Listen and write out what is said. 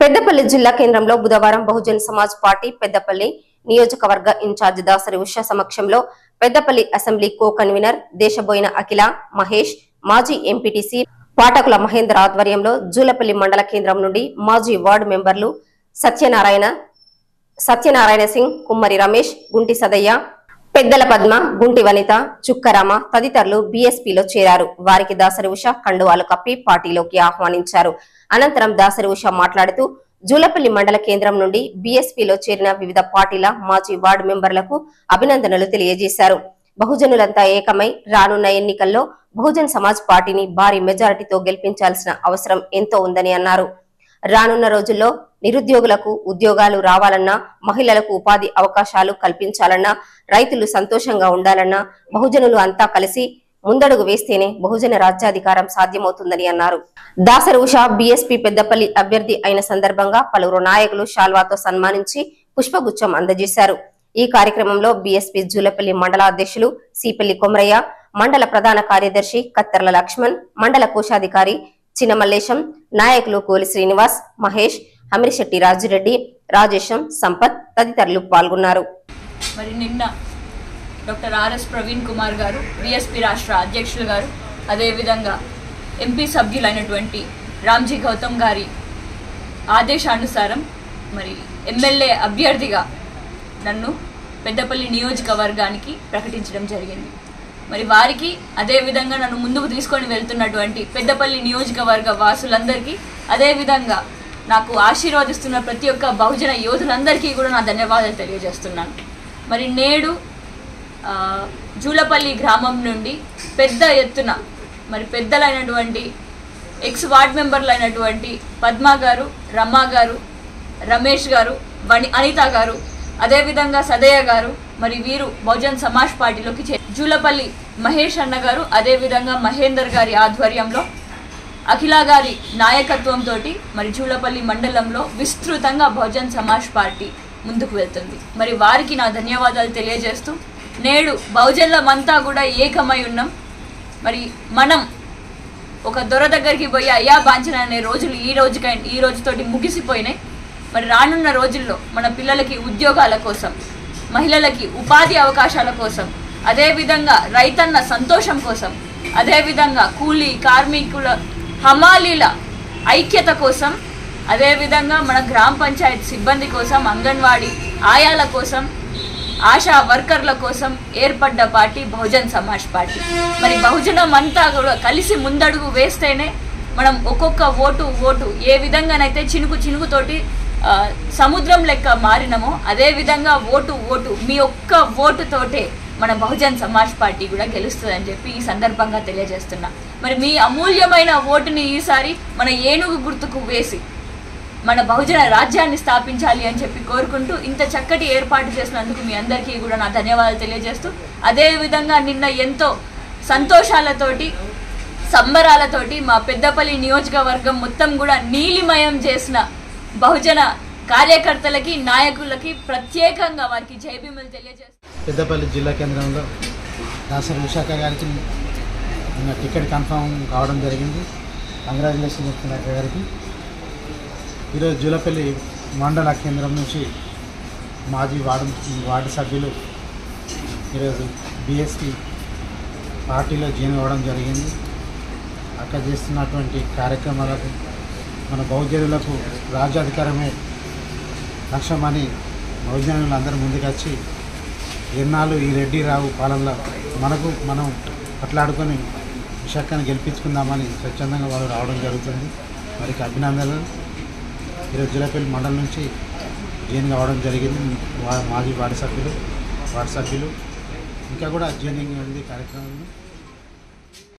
పెద్దపల్లి జిల్లా కేంద్రంలో బుధవారం బహుజన్ సమాజ్ పార్టీ పెద్దపల్లి నియోజకవర్గ ఇన్ఛార్జ్ దాసరి ఉష సమక్షంలో Peddapalli assembly co convener Deshaboina Akhila Mahesh మాజీ ఎంపీటీసీ పాటకుల మహేందర్ ఆధ్వర్యంలో జూలపల్లి మండల కేంద్రం నుండి మాజీ వార్డు మెంబర్లు సత్యనారాయణ సత్యనారాయణ సింగ్ కుమ్మరి రమేష్ గుంటి సదయ్య పెద్దల పద్మ గుంటి వనిత చుక్కరామ తదితరులు బీఎస్పీలో చేరారు వారికి దాసరి ఉష కండువాలు కప్పి పార్టీలోకి ఆహ్వానించారు అనంతరం దాసరి ఉష మాట్లాడుతూ జూలపల్లి మండల కేంద్రం నుండి బీఎస్పీలో చేరిన వివిధ పార్టీల మాజీ వార్డు మెంబర్లకు అభినందనలు తెలియజేశారు బహుజనులంతా ఏకమై రానున్న ఎన్నికల్లో బహుజన్ సమాజ్ పార్టీని భారీ మెజారిటీతో గెలిపించాల్సిన అవసరం ఎంతో ఉందని అన్నారు రానున్న రోజుల్లో నిరుద్యోగులకు ఉద్యోగాలు రావాలన్నా మహిళలకు ఉపాధి అవకాశాలు కల్పించాలన్నా రైతులు సంతోషంగా ఉండాలన్నా బహుజనులు అంతా కలిసి ముందడుగు వేస్తేనే బహుజన రాజ్యాధికారం సాధ్యమవుతుందని అన్నారు దాసరి ఉష బీఎస్పీ పెద్దపల్లి అభ్యర్థి అయిన సందర్భంగా పలువురు నాయకులు శాల్వాతో సన్మానించి పుష్పగుచ్చం అందజేశారు ఈ కార్యక్రమంలో బీఎస్పీ జూలపల్లి మండల అధ్యక్షులు సిపల్లి కొమరయ్య మండల ప్రధాన కార్యదర్శి కత్తెర్ల లక్ష్మణ్ మండల కోశాధికారి చిన్నమల్లేశం నాయకులు కోలి శ్రీనివాస్ మహేష్ అమిరిశెట్టి రాజిరెడ్డి రాజేశం సంపత్ తదితరులు పాల్గొన్నారు మరి నిన్న డాక్టర్ ఆర్ఎస్ ప్రవీణ్ కుమార్ గారు బీఎస్పీ రాష్ట్ర అధ్యక్షులు గారు అదేవిధంగా ఎంపీ సభ్యులైనటువంటి రామ్జీ గౌతమ్ గారి ఆదేశానుసారం మరి ఎమ్మెల్యే అభ్యర్థిగా నన్ను పెద్దపల్లి నియోజకవర్గానికి ప్రకటించడం జరిగింది మరి వారికి అదేవిధంగా నన్ను ముందుకు తీసుకొని వెళ్తున్నటువంటి పెద్దపల్లి నియోజకవర్గ వాసులందరికీ అదేవిధంగా నాకు ఆశీర్వదిస్తున్న ప్రతి ఒక్క బహుజన యోధులందరికీ కూడా నా ధన్యవాదాలు తెలియజేస్తున్నాను మరి నేడు ఆ, జూలపల్లి గ్రామం నుండి పెద్ద ఎత్తున మరి పెద్దలైనటువంటి ఎక్స్ వార్డ్ మెంబర్లు అయినటువంటి పద్మ గారు రమ గారు రమేష్ గారు వని అనిత గారు అదేవిధంగా సదయ్య గారు మరి వీరు బహుజన్ సమాజ్ పార్టీలోకి చే జూలపల్లి మహేష్ అన్న గారు అదేవిధంగా మహేందర్ గారి ఆధ్వర్యంలో అఖిల గారి నాయకత్వంతో మరి జూలపల్లి మండలంలో విస్తృతంగా బహుజన్ సమాజ్ పార్టీ ముందుకు వెళ్తుంది మరి వారికి నా ధన్యవాదాలు తెలియజేస్తూ నేడు బహుజనులమంతా కూడా ఏకమై ఉన్నాం మరి మనం ఒక దొర దగ్గరికి పోయి అయ్యా బాంచన అనే రోజులు ఈ రోజుకై ఈ రోజుతోటి ముగిసిపోయినాయి మరి రానున్న రోజుల్లో మన పిల్లలకి ఉద్యోగాల కోసం మహిళలకి ఉపాధి అవకాశాల కోసం అదేవిధంగా రైతన్న సంతోషం కోసం అదేవిధంగా కూలీ కార్మికుల హమాలీల ఐక్యత కోసం అదేవిధంగా మన గ్రామ పంచాయత్ సిబ్బంది కోసం అంగన్వాడీ ఆయాల కోసం ఆశా వర్కర్ల కోసం ఏర్పడ్డ పార్టీ బహుజన్ సమాజ్ పార్టీ మరి బహుజనం అంతా కూడా కలిసి ముందడుగు వేస్తేనే మనం ఒక్కొక్క ఓటు ఓటు ఏ విధంగానైతే చినుకు చినుకుతోటి ఆ, సముద్రం లెక్క మారినమో అదే విధంగా ఓటు ఓటు మీ ఒక్క ఓటుతోటే మన బహుజన్ సమాజ్ పార్టీ కూడా గెలుస్తుందని చెప్పి ఈ సందర్భంగా తెలియజేస్తున్నా మరి మీ అమూల్యమైన ఓటుని ఈసారి మన ఏనుగు గుర్తుకు వేసి మన బహుజన రాజ్యాన్ని స్థాపించాలి అని చెప్పి కోరుకుంటూ ఇంత చక్కటి ఏర్పాటు చేసినందుకు మీ అందరికీ కూడా నా ధన్యవాదాలు తెలియజేస్తూ అదే విధంగా నిన్న ఎంతో సంతోషాలతోటి సంబరాలతోటి మా పెద్దపల్లి నియోజకవర్గం మొత్తం కూడా నీలిమయం చేసిన బహుజన కార్యకర్తలకి నాయకులకి ప్రత్యేకంగా వారికి జైభీములు తెలియజేస్తూ పెద్దపల్లి జిల్లా కేంద్రంలో దాసరి విశాఖ గారికి నిన్న టికెట్ కన్ఫర్మ్ కావడం జరిగింది కంగ్రాచులేషన్ చెప్తున్నా అక్క గారికి ఈరోజు జూలపల్లి మండల కేంద్రం నుంచి మాజీ వార్డు వార్డు సభ్యులు ఈరోజు బీఎస్పీ పార్టీలో జాయిన్ అవ్వడం జరిగింది అక్కడ చేస్తున్నటువంటి కార్యక్రమాలకు మన బహుజనులకు రాజ్యాధికారమే లక్ష్యమని బహుజనులు అందరూ ముందుకొచ్చి ఎన్నాళ్ళు ఈ రెడ్డి రావు పాలనలో మనకు మనం అట్లాడుకొని విశాఖను గెలిపించుకుందామని స్వచ్ఛందంగా వాళ్ళు రావడం జరుగుతుంది వారికి అభినందనలు ఈరోజు జిల్లాపల్లి మండలం నుంచి జైన్ కావడం జరిగింది వా- మాజీ వార్డు సభ్యులు వార్డు సభ్యులు ఇంకా కూడా జైనింగ్ ఉంది కార్యక్రమంలో